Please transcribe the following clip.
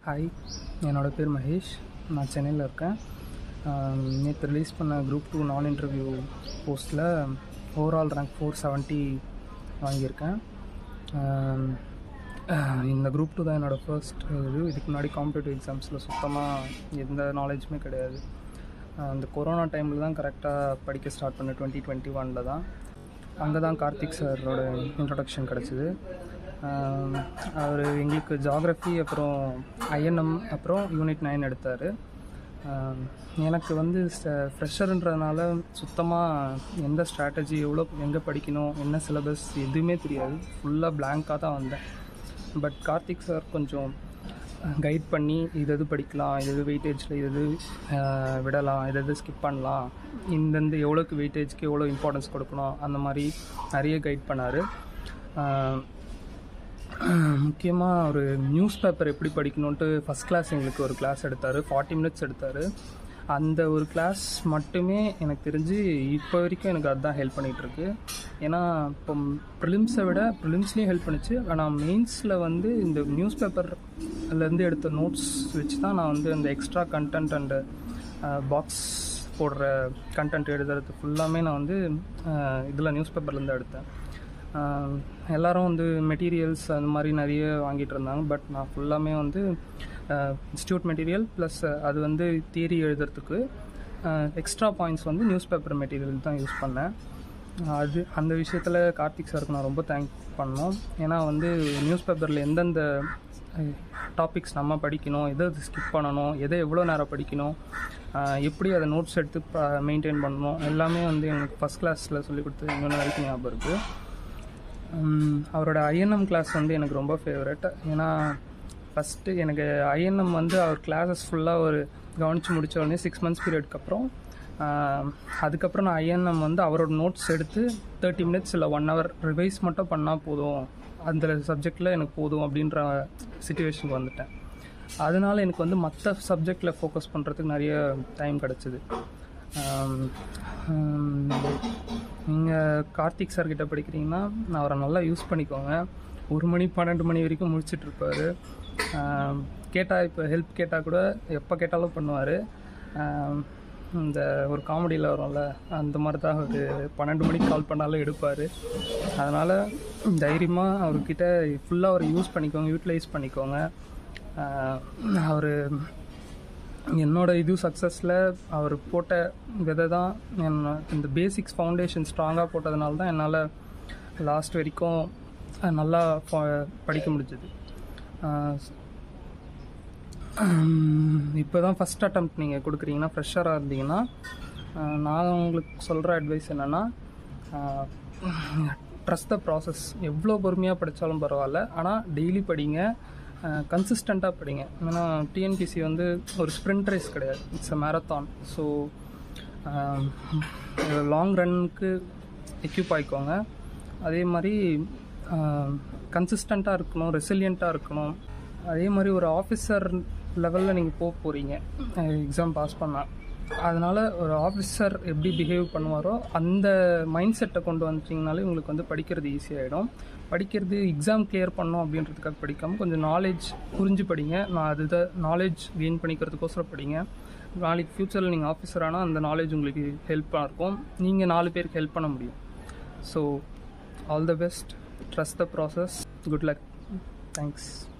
hi என்னோட பேர் மகேஷ் நான் சென்னையில் இருக்கேன் நேற்று ரிலீஸ் பண்ண குரூப் டூ நான் இன்டர்வியூ போஸ்ட்டில் ஓவரால் ரேங்க் ஃபோர் செவன்ட்டி வாங்கியிருக்கேன் ஆம், அஹ், இந்த குரூப் டூ தான் என்னோடய ஃபர்ஸ்ட் இது இதுக்கு முன்னாடி காம்படிட்டிவ் எக்ஸாம்ஸில் சுத்தமாக எந்த நாலேஜுமே கிடையாது அஹ், இந்த கொரோனா டைமில் தான் கரெக்டாக படிக்க ஸ்டார்ட் பண்ண டுவெண்ட்டி டுவெண்ட்டி ஒனில் தான் அங்கே தான் கார்த்திக் சாரோட இன்ட்ரடக்ஷன் கிடச்சிது அவர் எங்களுக்கு ஜாகிரஃபி அப்புறம் ஐஎன்எம் அப்புறம் யூனிட் நைன் எடுத்தார் எனக்கு வந்து ஃப்ரெஷருன்றதுனால சுத்தமாக எந்த ஸ்ட்ராட்டஜி எவ்வளோ எங்கே படிக்கணும் என்ன சிலபஸ் எதுவுமே தெரியாது ஃபுல்லாக blank-ஆ தான் வந்தேன் பட் கார்த்திக் சார் கொஞ்சம் கைட் பண்ணி இது எது படிக்கலாம் இது எது வெயிட்டேஜில் இது எது அஹ், விடலாம் இது எது ஸ்கிப் பண்ணலாம் இந்தந்த எவ்வளோக்கு வெயிட்டேஜ்க்கு எவ்வளோ இம்பார்ட்டன்ஸ் கொடுக்கணும் அந்த மாதிரி நிறைய கைட் பண்ணார் முக்கியமாக ஒரு நியூஸ் பேப்பர் எப்படி படிக்கணுன்ட்டு ஃபஸ்ட் கிளாஸ் எங்களுக்கு ஒரு கிளாஸ் எடுத்தார் ஃபார்ட்டி மினிட்ஸ் எடுத்தார் அந்த ஒரு கிளாஸ் மட்டுமே எனக்கு தெரிஞ்சு இப்போ வரைக்கும் எனக்கு அதுதான் ஹெல்ப் பண்ணிகிட்ருக்கு ஏன்னா இப்போ ப்ரிலிம்ஸை விட ப்ரிலிம்ஸ்லேயும் ஹெல்ப் பண்ணுச்சு ஆனால் மெயின்ஸில் வந்து இந்த நியூஸ் பேப்பர்லேருந்து எடுத்த நோட்ஸ் வச்சு தான் நான் வந்து அந்த எக்ஸ்ட்ரா கண்டென்ட் அண்டு பாக்ஸ் போடுற கண்டென்ட் எழுதுறது ஃபுல்லாமே நான் வந்து இதில் நியூஸ் பேப்பர்லேருந்து எடுத்தேன் ஆஹ் எல்லாரும் வந்து மெட்டீரியல்ஸ் அந்த மாதிரி நிறைய வாங்கிட்டு இருந்தாங்க பட் நான் ஃபுல்லாமே வந்து இன்ஸ்டியூட் மெட்டீரியல் ப்ளஸ் அது வந்து தியரி எழுதுறதுக்கு எக்ஸ்ட்ரா பாயிண்ட்ஸ் வந்து நியூஸ் பேப்பர் மெட்டீரியல் தான் யூஸ் பண்ணேன் அது அந்த விஷயத்தில் கார்த்திக் சாருக்கு நான் ரொம்ப தேங்க் பண்ணோம் ஏன்னா வந்து நியூஸ் பேப்பரில் எந்தெந்த டாபிக்ஸ் நம்ம படிக்கணும் எதை ஸ்கிப் பண்ணணும் எதை எவ்வளோ நேரம் படிக்கணும் ஆஹ் எப்படி அதை நோட்ஸ் எடுத்து மெயின்டைன் பண்ணணும் எல்லாமே வந்து எனக்கு ஃபஸ்ட் கிளாஸில் சொல்லி கொடுத்து இன்னொன்று வரைக்கும் ஞாபகம் இருக்குது உம், அவரோட ஐஎன்எம் கிளாஸ் வந்து எனக்கு ரொம்ப ஃபேவரட் ஏன்னா ஃபஸ்ட்டு எனக்கு ஐஎன்எம் வந்து அவர் கிளாஸஸ் ஃபுல்லாக ஒரு கவனித்து முடிச்ச உடனே சிக்ஸ் மந்த்ஸ் பீரியட்க்கு அப்புறம் ஆஹ், அதுக்கப்புறம் நான் ஐஎன்எம் வந்து அவரோட நோட்ஸ் எடுத்து தேர்ட்டி மினிட்ஸ் இல்லை ஒன் ஹவர் ரிவைஸ் மட்டும் பண்ணால் போதும் அந்த சப்ஜெக்டில் எனக்கு போதும் அப்படின்ற சுச்சுவேஷனுக்கு வந்துட்டேன் அதனால எனக்கு வந்து மற்ற சப்ஜெக்டில் ஃபோக்கஸ் பண்ணுறதுக்கு நிறைய டைம் கிடச்சிது நீங்கள் கார்த்திக் சார் கிட்ட படிக்கிறீங்கன்னா நான் அவரை நல்லா யூஸ் பண்ணிக்கோங்க ஒரு மணி பன்னெண்டு மணி வரைக்கும் முடிச்சிட்டு இருப்பாரு கேட்டால் இப்போ ஹெல்ப் கேட்டால் கூட எப்போ கேட்டாலும் பண்ணுவார் இந்த ஒரு காமெடியில் வரும்ல அந்த மாதிரி தான் ஒரு பன்னெண்டு மணிக்கு கால் பண்ணாலும் எடுப்பார் அதனால் தைரியமாக அவர்கிட்ட ஃபுல்லாக அவரை யூஸ் பண்ணிக்கோங்க யூட்டிலைஸ் பண்ணிக்கோங்க அவர் என்னோட இது சக்ஸஸில் அவர் போட்ட விதை தான் என்ன இந்த பேசிக்ஸ் ஃபவுண்டேஷன் ஸ்ட்ராங்காக போட்டதுனால தான் என்னால் லாஸ்ட் வரைக்கும் அஹ், நல்லா ப- படிக்க முடிஞ்சது இப்போ தான் ஃபஸ்ட் attempt நீங்கள் கொடுக்குறீங்கன்னா ஃப்ரெஷராக இருந்தீங்கன்னா அஹ், நான் உங்களுக்கு சொல்கிற அட்வைஸ் என்னென்னா ட்ரஸ்ட் த ப்ராசஸ் எவ்வளோ பொறுமையாக படித்தாலும் பரவாயில்ல ஆனால் டெய்லி படிங்க கன்சிஸ்டண்ட்டாக படிங்க ஏன்னா டிஎன்பிசி வந்து ஒரு ஸ்ப்ரிண்ட் ரேஸ் கிடையாது it's a marathon so long ரன்னுக்கு எக்யூப் ஆகிக்கோங்க அதே மாதிரி கன்சிஸ்டண்ட்டாக இருக்கணும் ரெசிலியண்ட்டாக இருக்கணும் அதே மாதிரி ஒரு ஆஃபீஸர் லெவலில் நீங்கள் போக போகிறீங்க எக்ஸாம் பாஸ் பண்ணால் அதனால் ஒரு ஆஃபீஸர் எப்படி பிஹேவ் பண்ணுவாரோ அந்த மைண்ட் செட்டை கொண்டு வந்துட்டிங்கனாலே உங்களுக்கு வந்து படிக்கிறது ஈஸியாகிடும் படிக்கிறது எக்ஸாம் கிளியர் பண்ணோம் அப்படின்றதுக்காக படிக்காமல் கொஞ்சம் நாலேஜ் புரிஞ்சு படிங்க நான் அதுதான் நாலேஜ் கெயின் பண்ணிக்கிறதுக்கோசரம் படிங்க நாளைக்கு ஃப்யூச்சரில் நீங்கள் ஆஃபீஸர் ஆனால் அந்த நாலேஜ் உங்களுக்கு ஹெல்ப்பாக இருக்கும் நீங்கள் நாலு பேருக்கு ஹெல்ப் பண்ண முடியும் so all the best trust the process good luck thanks